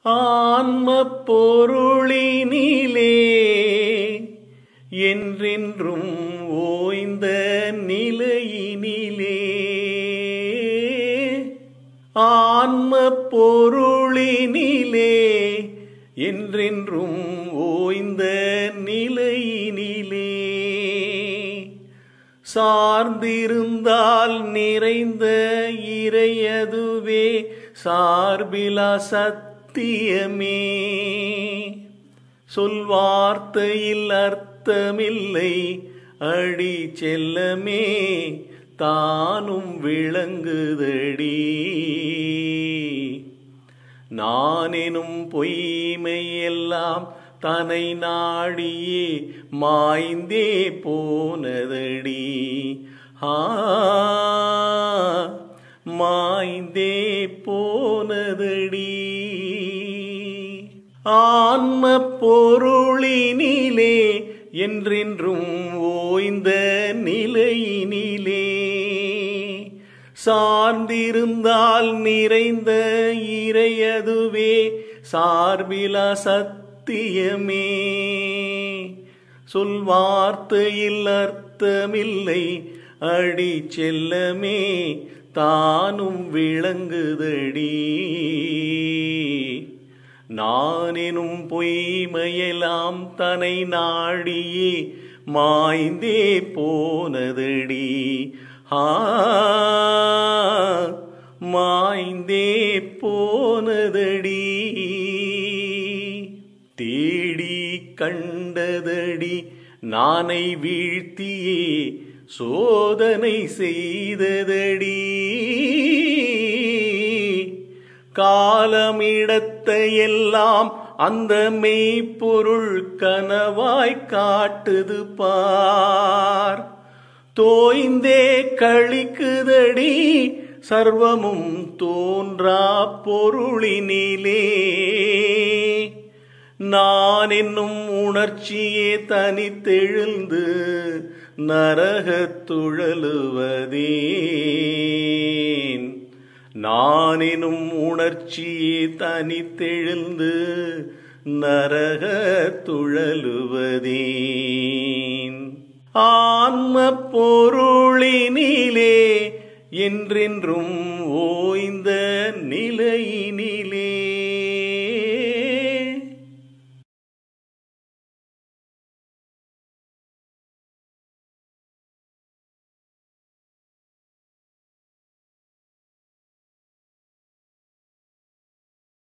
ஆன்ம பொருளினிலே என்றென்றும் ஓய்ந்த நிலையினிலே ஆன்ம பொருளினிலே என்றென்றும் ஓய்ந்த நிலையினிலே சார்ந்திருந்தால் நிறைந்த இறையதுவே சார்பிலா சத்தியமே சொல்வார்த்தையில் அர்த்தமில்லை அடி செல்லமே தானும் விளங்குதடி நானெனும் பொய்மையெல்லாம் தனை நாடியே மாய்ந்தே போனதடி ஆ மாய்ந்தே போனதடி ஆன்ம பொருளினிலே என்றென்றும் ஓய்ந்த நிலையினிலே சார்ந்திருந்தால் நிறைந்த இறையதுவே சார்பிலா சத்தியமே சொல்வார்த்தையில் அர்த்தமில்லை அடி செல்லமே தானும் விளங்குதடி நானெனும் பொய்மையெல்லாம் தனை நாடியே மாய்ந்தே போனதடி ஆ மாய்ந்தே போனதடி தேடி கண்டதடி நானை வீழ்த்தியே சோதனை செய்ததடி காலமிடத்தை எல்லாம் அந்த மெய்ப்பொருள் கனவாய் காட்டுது பார் தோய்ந்தே கழிக்குதடி சர்வமும் தோன்றா பொருளினிலே நான் என்னும் உணர்ச்சியே தனித்தெழுந்து நரகத்துழலுவதேன் நான் எனும் உணர்ச்சியே தனித்தெழுந்து நரக துழலுவதேன் ஆன்ம பொருளினிலே என்றென்றும் ஓய்ந்த